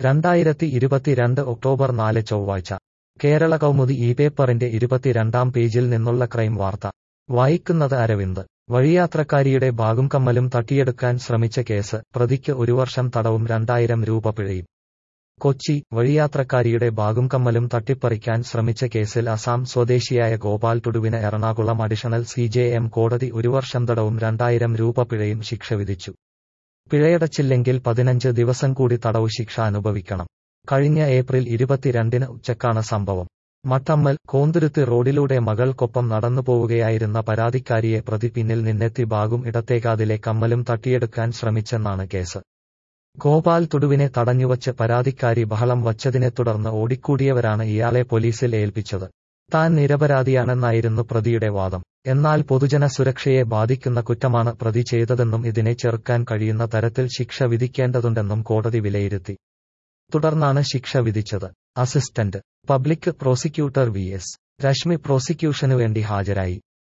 രണ്ടായിരത്തി ഇരുപത്തിരണ്ട് ഒക്ടോബർ നാല് ചൊവ്വാഴ്ച കേരള കൗമുദി ഈ പേപ്പറിന്റെ ഇരുപത്തിരണ്ടാം പേജിൽ നിന്നുള്ള ക്രൈം വാർത്ത വായിക്കുന്നത് അരവിന്ദ് വഴിയാത്രക്കാരിയുടെ ബാഗും കമ്മലും തട്ടിയെടുക്കാൻ ശ്രമിച്ച കേസ് പ്രതിക്ക് ഒരു വർഷം തടവും രണ്ടായിരം രൂപ പിഴയും കൊച്ചി വഴിയാത്രക്കാരിയുടെ ബാഗും കമ്മലും തട്ടിപ്പറിക്കാൻ ശ്രമിച്ച കേസിൽ അസാം സ്വദേശിയായ ഗോപാൽ ടുഡുവിന് Ernakulam additional C J M കോടതി ഒരു വർഷം തടവും രണ്ടായിരം രൂപ പിഴയും ശിക്ഷ വിധിച്ചു പിഴയടച്ചില്ലെങ്കിൽ പതിനഞ്ച് ദിവസം കൂടി തടവു ശിക്ഷ അനുഭവിക്കണം കഴിഞ്ഞ ഏപ്രിൽ ഇരുപത്തിരണ്ടിന് ഉച്ചക്കാണ് സംഭവം മട്ടമ്മൽ കോന്തുരുത്തി റോഡിലൂടെ മകൾക്കൊപ്പം നടന്നുപോവുകയായിരുന്ന പരാതിക്കാരിയെ പ്രതി പിന്നിൽ നിന്നെത്തി ബാഗും ഇടത്തേക്കാതിലെ കമ്മലും തട്ടിയെടുക്കാൻ ശ്രമിച്ചെന്നാണ് കേസ് ഗോപാൽ തുടുവിനെ തടഞ്ഞുവച്ച് പരാതിക്കാരി ബഹളം വച്ചതിനെ തുടർന്ന് ഓടിക്കൂടിയവരാണ് ഇയാളെ പോലീസിൽ ഏൽപ്പിച്ചത് താൻ നിരപരാധിയാണെന്നായിരുന്നു പ്രതിയുടെ വാദം എന്നാൽ പൊതുജന സുരക്ഷയെ ബാധിക്കുന്ന കുറ്റമാണ് പ്രതി ചെയ്തതെന്നും ഇതിനെ ചെറുക്കാൻ കഴിയുന്ന തരത്തിൽ ശിക്ഷ വിധിക്കേണ്ടതുണ്ടെന്നും കോടതി വിലയിരുത്തി തുടർന്നാണ് ശിക്ഷ വിധിച്ചത് assistant public prosecutor V S Rashmi പ്രോസിക്യൂഷനു വേണ്ടി ഹാജരായി